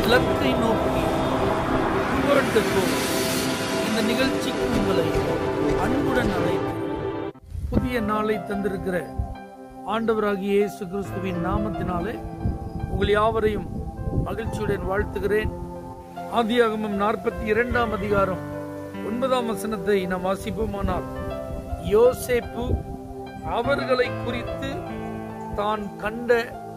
இலக்கை நோக்கி புகழ்ந்துக்கோ இந்த நிகழ்ச்சிக்கு உங்களை அன்புடன் அழைக்கிறேன் புதிய நாளை தந்திருக்கிற ஆண்டவராகிய இயேசு கிறிஸ்துவின் நாமத்தினாலே உங்கள் யாவரையும் மகிழ்ச்சியுடன் வாழ்த்துகிறேன் ஆதியாகமம் நாற்பத்தி இரண்டாம் அதிகாரம் ஒன்பதாம் வசனத்தை நாம் வாசிப்போமானால் யோசேப்பு அவர்களை குறித்து தான் கண்ட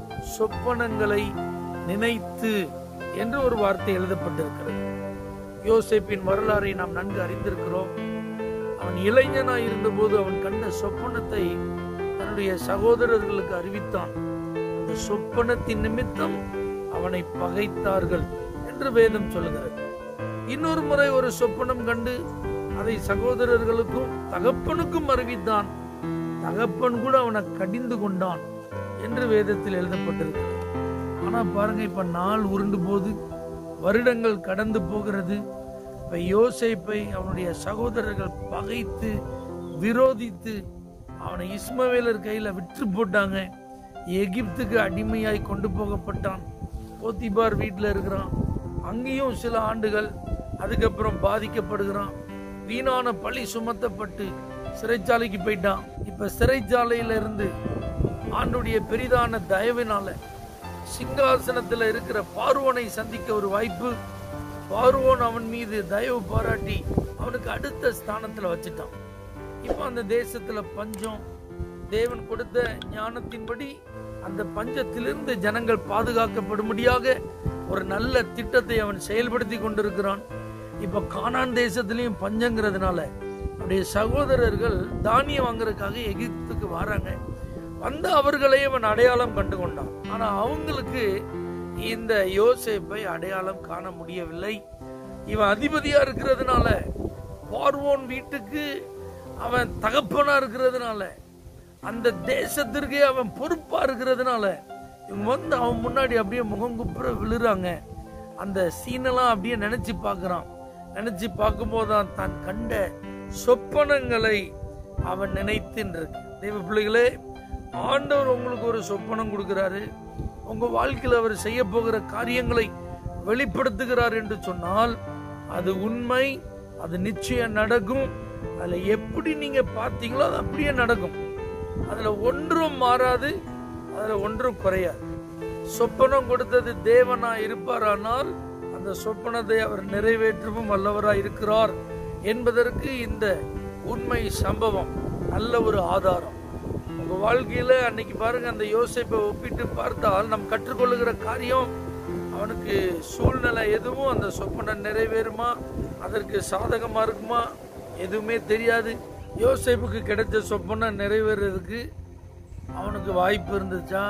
சொப்பனங்களை நினைத்து என்று ஒரு வார்த்தை எழுதப்பட்டிருக்கிறது யோசேப்பின் வரலாறை நாம் நன்கு அறிந்திருக்கிறோம் அவன் இளைஞனாய் இருந்தபோது அவன் கண்ட சொப்பனத்தை தன்னுடைய சகோதரர்களுக்கு அறிவித்தான் அந்த சொப்பனத்தின் நிமித்தம் அவனை பகைத்தார்கள் என்று வேதம் சொல்கிறது இன்னொரு முறை ஒரு சொப்பனம் கண்டு அதை சகோதரர்களுக்கும் தகப்பனுக்கும் அறிவித்தான் தகப்பன் கூட அவனை கடிந்து கொண்டான் என்று வேதத்தில் எழுதப்பட்டிருக்கிறது ஆனா பாருங்க இப்ப நாள் உருண்டு போது வருடங்கள் கடந்து போகிறது இப்ப யோசேப்பை அவனுடைய சகோதரர்கள் பகைத்து விரோதித்து அவனை இஸ்மவேலர் கையில விற்று போட்டாங்க எகிப்துக்கு அடிமையாய் கொண்டு போகப்பட்டான் போத்திபார் வீட்டில் இருக்கிறான் அங்கேயும் சில ஆண்டுகள் அதுக்கப்புறம் பாதிக்கப்படுகிறான் வீணான பழி சுமத்தப்பட்டு சிறைச்சாலைக்கு போயிட்டான் இப்ப சிறைச்சாலையில இருந்து ஆண்டுடைய பெரிதான தயவினால சிங்காசனத்துல இருக்கிற பார்வோனை சந்திக்க ஒரு வாய்ப்பு பார்வோன் அவன் மீது தயவு பாராட்டி அவனுக்கு அடுத்த ஸ்தானத்துல வச்சுட்டான் இப்ப அந்த தேசத்துல பஞ்சம் தேவன் கொடுத்த ஞானத்தின்படி அந்த பஞ்சத்திலிருந்து ஜனங்கள் பாதுகாக்கப்படும்படியாக ஒரு நல்ல திட்டத்தை அவன் செயல்படுத்தி கொண்டிருக்கிறான் இப்ப கானான் தேசத்திலையும் பஞ்சங்கிறதுனால அவருடைய சகோதரர்கள் தானியம் வாங்குறதுக்காக எகிப்துக்கு வராங்க வந்து அவர்களை அவன் அடையாளம் கண்டு கொண்டான் ஆனா அவங்களுக்கு இந்த யோசேப்பை அடையாளம் காண முடியவில்லை இவன் அதிபதியா இருக்கிறதுனால பார்வோன் வீட்டுக்கு அவன் தகப்பனா இருக்கிறதுனால அந்த தேசத்திற்கே அவன் பொறுப்பா இருக்கிறதுனால இவங்க வந்து அவன் முன்னாடி அப்படியே முகங்குப்புற விழுறாங்க அந்த சீனெல்லாம் அப்படியே நினைச்சு பார்க்கறான் நினைச்சு பார்க்கும்போதுதான் தான் கண்ட சொப்பனங்களை அவன் நினைத்துன்றிருக்கு தெய்வ பிள்ளைகளே ஆண்டவர் உங்களுக்கு ஒரு சொப்பனம் கொடுக்கிறாரு உங்க வாழ்க்கையில் அவர் செய்ய போகிற காரியங்களை வெளிப்படுத்துகிறார் என்று சொன்னால் அது உண்மை அது நிச்சயம் நடக்கும் அதுல எப்படி நீங்க பார்த்தீங்களோ அது அப்படியே நடக்கும் அதுல ஒன்றும் மாறாது அதுல ஒன்றும் குறையாது சொப்பனம் கொடுத்தது தேவனா இருப்பாரானால் அந்த சொப்பனத்தை அவர் நிறைவேற்றவும் வல்லவராய் இருக்கிறார் என்பதற்கு இந்த உண்மை சம்பவம் நல்ல ஒரு ஆதாரம் உங்க வாழ்க்கையில அன்னைக்கு பாருங்க அந்த யோசிப்பை ஒப்பிட்டு பார்த்தால் நாம் கற்றுக்கொள்ளுகிற காரியம் அவனுக்கு சூழ்நிலை எதுவும் அந்த சொப்பனம் நிறைவேறுமா அதற்கு சாதகமா இருக்குமா எதுவுமே தெரியாது யோசேப்புக்கு கிடைச்ச சொப்பனம் நிறைவேறதுக்கு அவனுக்கு வாய்ப்பு இருந்துச்சா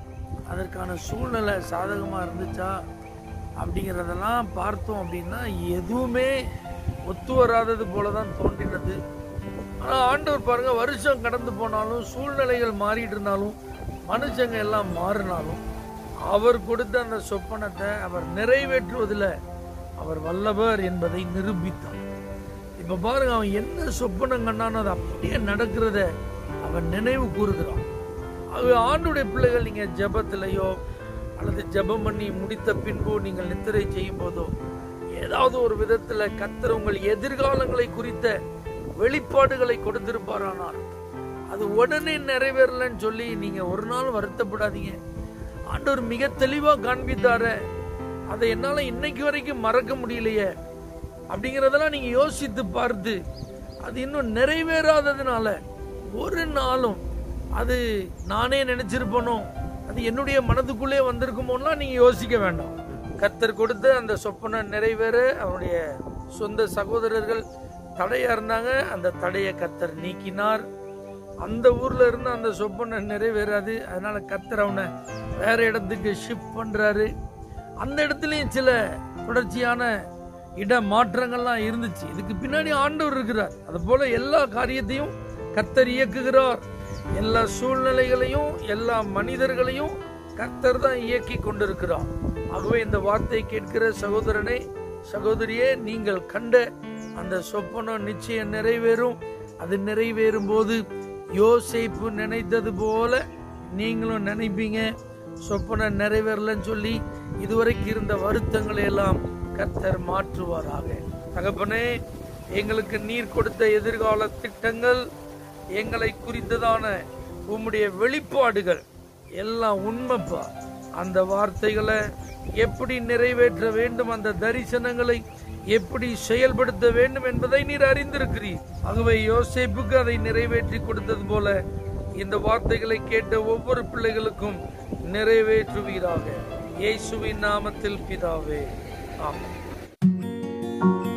அதற்கான சூழ்நிலை சாதகமா இருந்துச்சா அப்படிங்கிறதெல்லாம் பார்த்தோம் அப்படின்னா எதுவுமே ஒத்து வராதது போல தான் தோன்றினது ஆனால் ஆண்டவர் பாருங்க வருஷம் கடந்து போனாலும் சூழ்நிலைகள் மாறிட்டு இருந்தாலும் மனுஷங்க எல்லாம் மாறினாலும் அவர் கொடுத்த அந்த சொப்பனத்தை அவர் நிறைவேற்றுவதில் அவர் வல்லவர் என்பதை நிரூபித்தார் இப்ப பாருங்க அவன் என்ன சொப்பனம் கண்டானோ அது அப்படியே நடக்கிறத அவன் நினைவு கூறுகிறான் அது ஆண்டுடைய பிள்ளைகள் நீங்க ஜெபத்திலேயோ அல்லது ஜெபம் பண்ணி முடித்த பின்பு நீங்கள் நித்திரை செய்யும் போதோ ஏதாவது ஒரு விதத்துல கத்தர் உங்கள் எதிர்காலங்களை குறித்த வெளிப்பாடுகளை கொடுத்திருப்பாரானால் அது உடனே நிறைவேறலன்னு சொல்லி நீங்க ஒரு நாள் வருத்தப்படாதீங்க ஆண்டவர் மிக தெளிவா காண்பித்தார அதை என்னால இன்னைக்கு வரைக்கும் மறக்க முடியலையே அப்படிங்கறதெல்லாம் நீங்க யோசித்து பார்த்து அது இன்னும் நிறைவேறாததுனால ஒரு நாளும் அது நானே நினைச்சிருப்பனோ அது என்னுடைய மனதுக்குள்ளே வந்திருக்குமோலாம் நீங்க யோசிக்க வேண்டாம் கர்த்தர் கொடுத்த அந்த சொப்பனை நிறைவேற அவனுடைய சொந்த சகோதரர்கள் தடையா இருந்தாங்க அந்த தடையை கர்த்தர் நீக்கினார் அந்த ஊர்ல இருந்து அந்த சொப்பனை நிறைவேறாது அதனால கர்த்தர் அவனை வேற இடத்துக்கு ஷிஃப்ட் பண்றாரு அந்த இடத்துலயும் சில தொடர்ச்சியான இட மாற்றங்கள்லாம் இருந்துச்சு இதுக்கு பின்னாடி ஆண்டவர் இருக்கிறார் அது போல எல்லா காரியத்தையும் கர்த்தர் இயக்குகிறார் எல்லா சூழ்நிலைகளையும் எல்லா மனிதர்களையும் கர்த்தர் தான் இயக்கி கொண்டிருக்கிறார் ஆகவே இந்த வார்த்தை கேட்கிற சகோதரனே சகோதரியே நீங்கள் கண்ட அந்த சொப்பனம் நிச்சயம் நிறைவேறும் அது நிறைவேறும் போது யோசேப்பு நினைத்தது போல நீங்களும் நினைப்பீங்க சொப்பனம் நிறைவேறலன்னு சொல்லி இதுவரைக்கு இருந்த வருத்தங்களை எல்லாம் கர்த்தர் மாற்றுவாராக தகப்பனே எங்களுக்கு நீர் கொடுத்த எதிர்கால திட்டங்கள் எங்களை குறித்ததான உம்முடைய வெளிப்பாடுகள் எல்லாம் உண்மைப்பா அந்த வார்த்தைகளை எப்படி நிறைவேற்ற வேண்டும் அந்த தரிசனங்களை எப்படி செயல்படுத்த வேண்டும் என்பதை நீர் அறிந்திருக்கிறீர் ஆகவே யோசேப்புக்கு அதை நிறைவேற்றி கொடுத்தது போல இந்த வார்த்தைகளை கேட்ட ஒவ்வொரு பிள்ளைகளுக்கும் நிறைவேற்றுவீராக இயேசுவின் நாமத்தில் பிதாவே ஆமென்